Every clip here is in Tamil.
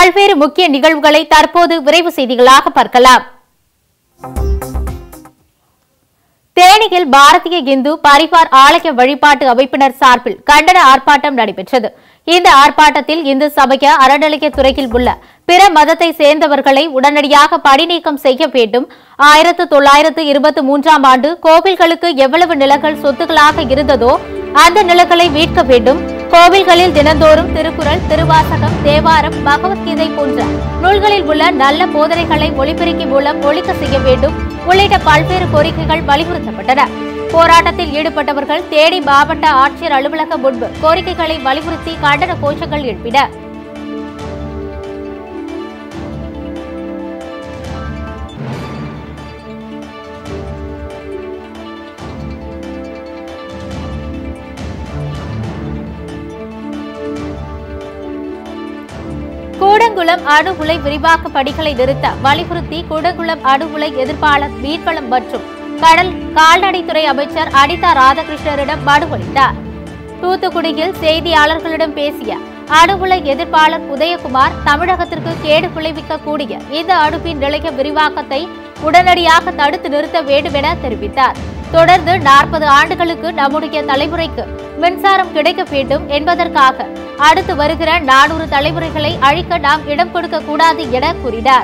பல்வேறு முக்கிய நிகழ்வுகளை தற்போது விரைவு செய்திகளாக பார்க்கலாம் தேனியில் பாரதிய இந்து பரிவார் ஆலய வழிபாட்டு அமைப்பினர் சார்பில் கண்டன ஆர்ப்பாட்டம் நடைபெற்றது இந்த ஆர்ப்பாட்டத்தில் இந்து சமய அறநிலையத்துறையில் உள்ள பிற மதத்தை சேர்ந்தவர்களை உடனடியாக பணிநீக்கம் செய்ய வேண்டும் ஆயிரத்து தொள்ளாயிரத்து இருபத்தி மூன்றாம் ஆண்டு கோவில்களுக்கு எவ்வளவு நிலங்கள் சொத்துக்களாக இருந்ததோ அந்த நிலங்களை மீட்க வேண்டும் கோவில்களில் தினந்தோறும் திருக்குறள் திருவாசகம் தேவாரம் பகவத்கீதை போன்ற நூல்களில் உள்ள நல்ல போதனைகளை ஒளிபெருக்கி மூலம் ஒழிக்க செய்ய வேண்டும் உள்ளிட்ட பல்வேறு கோரிக்கைகள் வலியுறுத்தப்பட்டன போராட்டத்தில் ஈடுபட்டவர்கள் தேனி மாவட்ட ஆட்சியர் அலுவலகம் முன்பு கோரிக்கைகளை வலியுறுத்தி கண்டன கோஷங்கள் எழுப்பின கூடங்குளம் அணு உலை விரிவாக்க பணிகளை நிறுத்த வலியுறுத்தி கூடங்குளம் அணு உலை எதிர்ப்பாளர் மீன்வளம் மற்றும் கடல் கால்நடைத்துறை அமைச்சர் அனிதா ராதாகிருஷ்ணரிடம் மனு அளித்தார் தூத்துக்குடியில் செய்தியாளர்களிடம் பேசிய அணு உலை எதிர்ப்பாளர் உதயகுமார் தமிழகத்திற்கு கேடு விளைவிக்க கூடிய இந்த அணுவின் நிலைய விரிவாக்கத்தை உடனடியாக தடுத்து நிறுத்த வேண்டும் என தெரிவித்தார் தொடர்ந்து நாற்பது ஆண்டுகளுக்கு நம்முடைய தலைமுறைக்கு மின்சாரம் கிடைக்க வேண்டும் என்பதற்காக அடுத்து வருகிற நானூறு தலைமுறைகளை அழிக்க நாம் இடம் கொடுக்க கூடாது என கூறினார்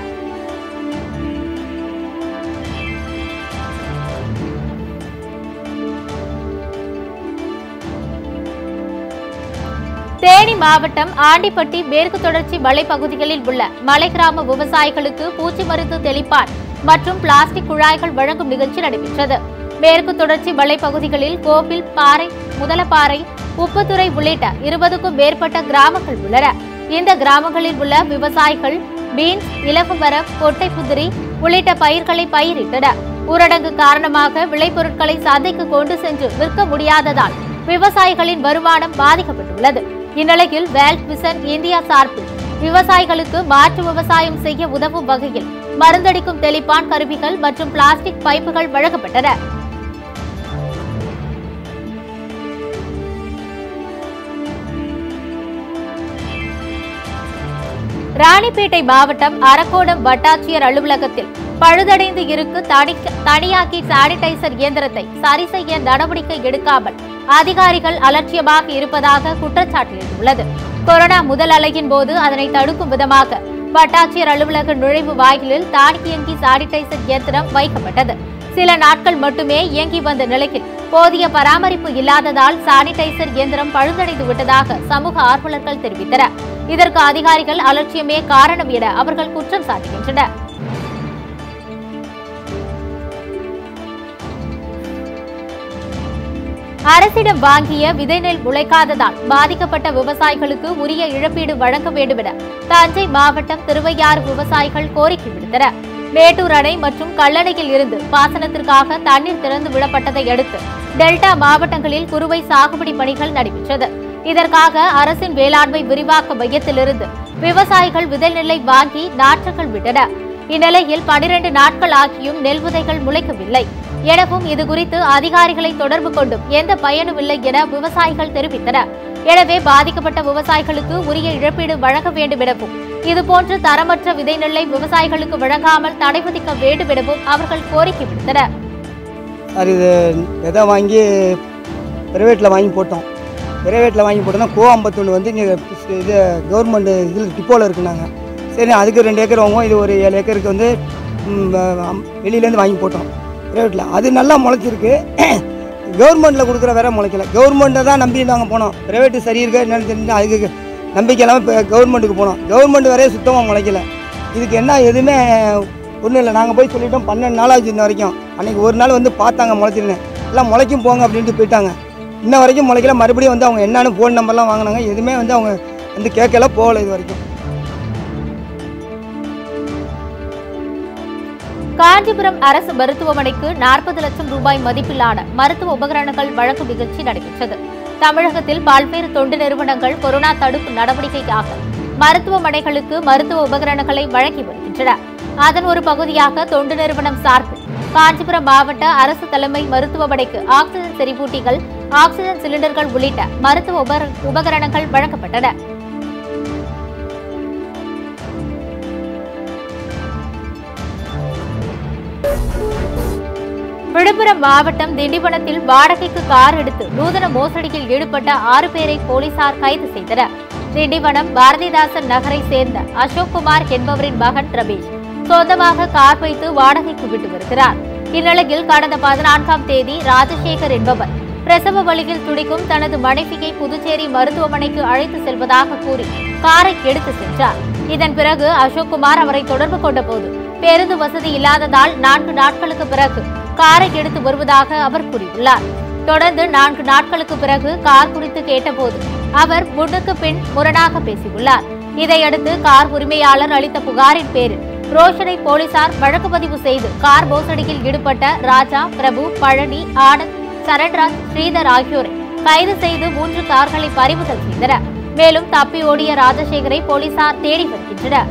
தேனி மாவட்டம் ஆண்டிப்பட்டி மேற்கு தொடர்ச்சி மலைப்பகுதிகளில் உள்ள மலை கிராம விவசாயிகளுக்கு பூச்சி மருந்து தெளிப்பான் மற்றும் பிளாஸ்டிக் குழாய்கள் வழங்கும் நிகழ்ச்சி நடைபெற்றது மேற்கு தொடர்ச்சி மலைப்பகுதிகளில் கோவில் பாறை முதலப்பாறை உப்புத்துறை உள்ளிட்ட இருபதுக்கும் மேற்பட்ட கிராமங்கள் உள்ளன இந்த கிராமங்களில் உள்ள விவசாயிகள் பீன்ஸ் இலகு மரம் கொட்டை புதிரி உள்ளிட்ட பயிர்களை பயிரிட்டனர் ஊரடங்கு காரணமாக விளைபொருட்களை சந்தைக்கு கொண்டு சென்று விற்க முடியாததால் விவசாயிகளின் வருமானம் பாதிக்கப்பட்டுள்ளது இந்நிலையில் வேல்ட் விசன் இந்தியா சார்பில் விவசாயிகளுக்கு மாற்று விவசாயம் செய்ய உதவும் வகையில் மருந்தடிக்கும் தெளிப்பான் கருவிகள் மற்றும் பிளாஸ்டிக் பைப்புகள் வழங்கப்பட்டன ராணிப்பேட்டை மாவட்டம் அரக்கோணம் வட்டாட்சியர் அலுவலகத்தில் பழுதடைந்து இருக்கு தனி- தனியாக்கி சானிடைசர் இயந்திரத்தை சரி செய்ய நடவடிக்கை எடுக்காமல் அதிகாரிகள் அலட்சியமாக இருப்பதாக குற்றச்சாட்டு எழுந்துள்ளது கொரோனா முதல் அலையின் போது அதனை தடுக்கும் விதமாக வட்டாட்சியர் அலுவலக நுழைவு வாயிலில் தானியங்கி சானிடைசர் இயந்திரம் வைக்கப்பட்டது சில நாட்கள் மட்டுமே இயங்கி வந்த நிலையில் போதிய பராமரிப்பு இல்லாததால் சானிடைசர் இயந்திரம் பழுதடைந்து விட்டதாக சமூக ஆர்வலர்கள் தெரிவித்தனர் இதற்கு அதிகாரிகள் அலட்சியமே காரணம் என அவர்கள் குற்றம் சாட்டுகின்றனர் அரசிடம் வாங்கிய விதை நெல் முளைக்காததால் பாதிக்கப்பட்ட விவசாயிகளுக்கு உரிய இழப்பீடு வழங்க வேண்டும் என தஞ்சை மாவட்டம் திருவையாறு விவசாயிகள் கோரிக்கை விடுத்தனர் மேட்டூர் அணை மற்றும் கல்லணையில் இருந்து பாசனத்திற்காக தண்ணீர் திறந்து விடப்பட்டதை அடுத்து டெல்டா மாவட்டங்களில் குறுவை சாகுபடி பணிகள் நடைபெற்றது இதற்காக அரசின் வேளாண்மை விரிவாக்க மையத்திலிருந்து விவசாயிகள் விதை நெல்லை வாங்கி நாற்றுகள் விட்டனர் இந்நிலையில் பனிரெண்டு நாட்கள் ஆகியும் நெல் விதைகள் முளைக்கவில்லை எனவும் இதுகுறித்து அதிகாரிகளை தொடர்பு கொண்டும் எந்த பயனும் இல்லை என விவசாயிகள் தெரிவித்தனர் எனவே பாதிக்கப்பட்ட விவசாயிகளுக்கு உரிய இழப்பீடு வழங்க வேண்டும் எனவும் இதுபோன்று தரமற்ற விதை நெல்லை விவசாயிகளுக்கு வழங்காமல் தடை விதிக்க வேண்டும் எனவும் அவர்கள் கோரிக்கை விடுத்தனர் சார் இது விதை வாங்கி ப்ரைவேட்டில் வாங்கி போட்டோம் ப்ரைவேட்டில் வாங்கி போட்டோம்னா கோ ஐம்பத்தொன்று வந்து இங்கே இது கவர்மெண்ட் இதில் டிப்போவில் இருக்குனாங்க சரி அதுக்கு ரெண்டு ஏக்கர் வாங்குவோம் இது ஒரு ஏழு ஏக்கருக்கு வந்து ம், அம், வெளியிலேருந்து வாங்கி போட்டோம் ப்ரைவேட்டில் அது நல்லா முளைச்சிருக்கு கவர்மெண்ட்டில் கொடுக்குற வேற முளைக்கல கவர்மெண்ட்டை தான் நம்பி நாங்கள் போனோம் ப்ரைவேட்டு சரி இருக்கா என்னன்னு தெரிஞ்சு அதுக்கு நம்பிக்கை இல்லாமல் இப்போ கவர்மெண்ட்டுக்கு போனோம் கவர்மெண்ட் வரைய சுத்தமாக முளைக்கல இதுக்கு என்ன எதுவுமே ஒன்றும் இல்லை நாங்கள் போய் சொல்லிட்டோம் பன்னெண்டு நாள் ஆச்சு இன்ன வரைக்கும் அன்றைக்கி ஒரு நாள் வந்து பார்த்தாங்க முளைச்சிருந்தேன் எல்லாம் முளைக்கும் போங்க அப்படின்ட்டு போயிட்டாங்க இன்ன வரைக்கும் முளைக்கல மறுபடியும் வந்து அவங்க என்னன்னு ஃபோன் நம்பர்லாம் வாங்கினாங்க எதுவுமே வந்து அவங்க வந்து கேட்கல போகல இது வரைக்கும் காஞ்சிபுரம் அரசு மருத்துவமனைக்கு நாற்பது லட்சம் ரூபாய் மதிப்பிலான மருத்துவ உபகரணங்கள் வழங்கும் நிகழ்ச்சி நடைபெற்றது தமிழகத்தில் பல்வேறு தொண்டு நிறுவனங்கள் கொரோனா தடுப்பு நடவடிக்கைக்காக மருத்துவமனைகளுக்கு மருத்துவ உபகரணங்களை வழங்கி வருகின்றன அதன் ஒரு பகுதியாக தொண்டு நிறுவனம் சார்பில் காஞ்சிபுரம் மாவட்ட அரசு தலைமை மருத்துவமனைக்கு ஆக்சிஜன் செறிவூட்டிகள் ஆக்சிஜன் சிலிண்டர்கள் உள்ளிட்ட மருத்துவ உபர- உபகரணங்கள் வழங்கப்பட்டன விழுப்புரம் மாவட்டம் திண்டிவனத்தில் வாடகைக்கு கார் எடுத்து நூதன மோசடியில் ஈடுபட்ட ஆறு பேரை போலீசார் கைது செய்தனர் திண்டிவனம் பாரதிதாசன் நகரை சேர்ந்த அசோக் குமார் என்பவரின் மகன் ரமேஷ் சொந்தமாக கார் வைத்து வாடகைக்கு விட்டு வருகிறார் இந்நிலையில் கடந்த பதினான்காம் தேதி ராஜசேகர் என்பவர் பிரசவ வழியில் துடிக்கும் தனது மனைவியை புதுச்சேரி மருத்துவமனைக்கு அழைத்து செல்வதாக கூறி காரை எடுத்து சென்றார் இதன் பிறகு அசோக்குமார் அவரை தொடர்பு கொண்டபோது பேருந்து வசதி இல்லாததால் நான்கு நாட்களுக்கு பிறகு காரை எடுத்து வருவதாக அவர் கூறியுள்ளார் தொடர்ந்து நான்கு நாட்களுக்கு பிறகு கார் குறித்து கேட்டபோது அவர் முன்னுக்கு பின் முரணாக பேசியுள்ளார் இதையடுத்து கார் உரிமையாளர் அளித்த புகாரின் பேரில் ரோஷனை போலீசார் வழக்கு பதிவு செய்து கார் மோசடியில் ஈடுபட்ட ராஜா பிரபு பழனி ஆனந்த் சரண்ராஜ் ஸ்ரீதர் ஆகியோரை கைது செய்து மூன்று கார்களை பறிமுதல் செய்தனர் மேலும் தப்பி ஓடிய ராஜசேகரை போலீசார் தேடி வருகின்றனர்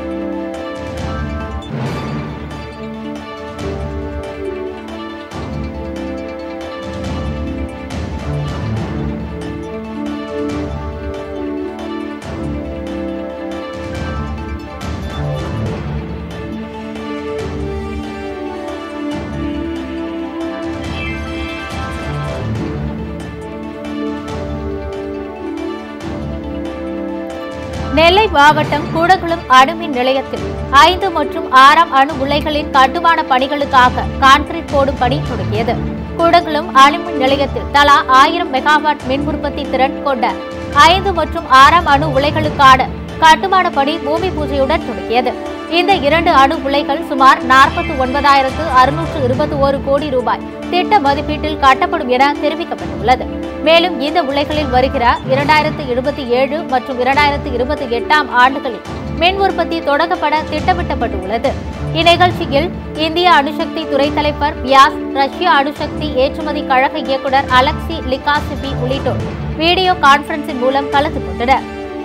நெல்லை மாவட்டம் கூடகுளம் அணுமின் நிலையத்தில் ஐந்து மற்றும் ஆறாம் அணு உலைகளின் கட்டுமான பணிகளுக்காக கான்கிரீட் போடும் பணி தொடங்கியது கூடகுளம் அணுமின் நிலையத்தில் தலா ஆயிரம் மெகாவாட் மின் உற்பத்தி திறன் கொண்ட ஐந்து மற்றும் ஆறாம் அணு உலைகளுக்கான கட்டுமான பணி பூமி பூஜையுடன் தொடங்கியது இந்த இரண்டு அணு உலைகள் சுமார் நாற்பத்தி ஒன்பதாயிரத்து அறுநூற்று இருபத்தி ஒரு கோடி ரூபாய் திட்ட மதிப்பீட்டில் கட்டப்படும் என தெரிவிக்கப்பட்டுள்ளது மேலும் இந்த உலைகளில் வருகிற இரண்டாயிரத்து இருபத்தி ஏழு மற்றும் இரண்டாயிரத்து இருபத்தி எட்டாம் ஆண்டுகளில் மின் உற்பத்தி தொடங்கப்பட திட்டமிட்டப்பட்டுள்ளது இந்நிகழ்ச்சியில் இந்திய அணுசக்தி துறை தலைவர் வியாஸ் ரஷ்ய அணுசக்தி ஏற்றுமதி கழக இயக்குநர் அலெக்சி லிகாசிபி உள்ளிட்டோர் வீடியோ கான்பரன்சிங் மூலம் கலந்து கொண்டனர்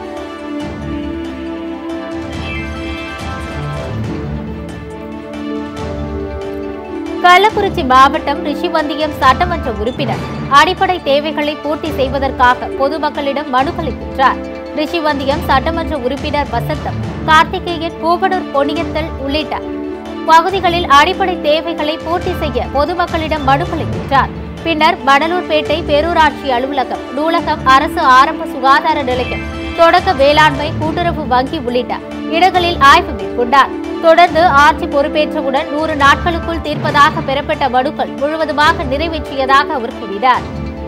கள்ளக்குறிச்சி மாவட்டம் ரிஷிவந்தியம் சட்டமன்ற உறுப்பினர் அடிப்படை தேவைகளை பூர்த்தி செய்வதற்காக பொதுமக்களிடம் மனுக்களை பெற்றார் ரிஷிவந்தியம் சட்டமன்ற உறுப்பினர் வசந்தம் கார்த்திகேயன் பூவடூர் பொன்னியத்தல் உள்ளிட்ட பகுதிகளில் அடிப்படை தேவைகளை பூர்த்தி செய்ய பொதுமக்களிடம் மனுக்களை பெற்றார் பின்னர் வடலூர்பேட்டை பேரூராட்சி அலுவலகம் நூலகம் அரசு ஆரம்ப சுகாதார நிலையம் தொடக்க வேளாண்மை கூட்டுறவு வங்கி உள்ளிட்ட இடங்களில் ஆய்வு மேற்கொண்டார் தொடர்ந்து ஆட்சி பொறுப்பேற்றவுடன் நூறு நாட்களுக்குள் தீர்ப்பதாக பெறப்பட்ட மனுக்கள் முழுவதுமாக நிறைவேற்றியதாக அவர் கூறினார்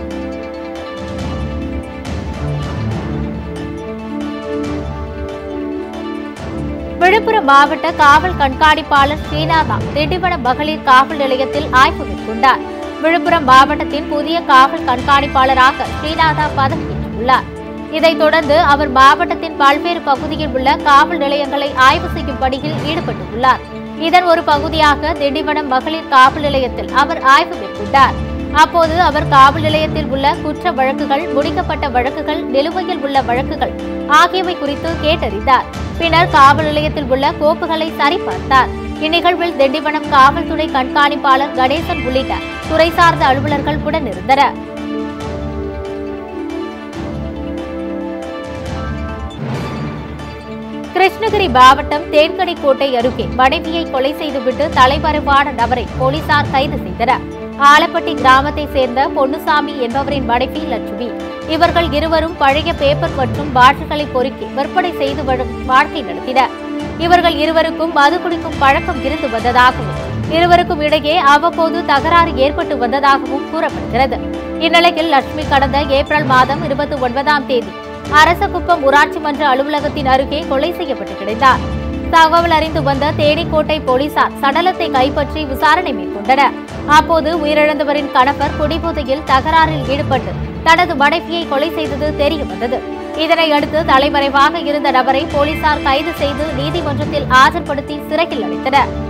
விழுப்புரம் மாவட்ட காவல் கண்காணிப்பாளர் ஸ்ரீநாதா திண்டிவனம் மகளிர் காவல் நிலையத்தில் ஆய்வு மேற்கொண்டார் விழுப்புரம் மாவட்டத்தின் புதிய காவல் கண்காணிப்பாளராக ஸ்ரீநாதா பதவியேற்றுள்ளார் இதைத் தொடர்ந்து அவர் மாவட்டத்தின் பல்வேறு பகுதியில் உள்ள காவல் நிலையங்களை ஆய்வு செய்யும் பணியில் ஈடுபட்டுள்ளார் இதன் ஒரு பகுதியாக திண்டிவனம் மகளிர் காவல் நிலையத்தில் அவர் ஆய்வு மேற்கொண்டார் அப்போது அவர் காவல் நிலையத்தில் உள்ள குற்ற வழக்குகள் முடிக்கப்பட்ட வழக்குகள் நிலுவையில் உள்ள வழக்குகள் ஆகியவை குறித்து கேட்டறிந்தார் பின்னர் காவல் நிலையத்தில் உள்ள கோப்புகளை சரிபார்த்தார் இந்நிகழ்வில் திண்டிவனம் காவல்துறை கண்காணிப்பாளர் கணேசன் உள்ளிட்ட துறை சார்ந்த அலுவலர்கள் உடனிருந்தனர் கிருஷ்ணகிரி மாவட்டம் தேன்கனிக்கோட்டை அருகே மனைவியை கொலை செய்துவிட்டு தலைமறைவான நபரை போலீசார் கைது செய்தனர் ஆலப்பட்டி கிராமத்தை சேர்ந்த பொன்னுசாமி என்பவரின் மனைவி லட்சுமி இவர்கள் இருவரும் பழைய பேப்பர் மற்றும் பாட்டில்களை பொறுக்கி விற்பனை செய்து வரும் வாழ்க்கை நடத்தினர் இவர்கள் இருவருக்கும் மது குடிக்கும் பழக்கம் இருந்து வந்ததாகவும் இருவருக்கும் இடையே அவ்வப்போது தகராறு ஏற்பட்டு வந்ததாகவும் கூறப்படுகிறது இந்நிலையில் லட்சுமி கடந்த ஏப்ரல் மாதம் இருபத்தி ஒன்பதாம் தேதி அரசகுப்பம் ஊராட்சி மன்ற அலுவலகத்தின் அருகே கொலை செய்யப்பட்டு கிடைத்தார் தகவல் அறிந்து வந்த தேனிக்கோட்டை போலீசார் சடலத்தை கைப்பற்றி விசாரணை மேற்கொண்டனர் அப்போது உயிரிழந்தவரின் கணவர் குடிபோதையில் தகராறில் ஈடுபட்டு தனது மனைவியை கொலை செய்தது தெரிய வந்தது இதனை அடுத்து தலைமறைவாக இருந்த நபரை போலீசார் கைது செய்து நீதிமன்றத்தில் ஆஜர்படுத்தி சிறையில் அடைத்தனர்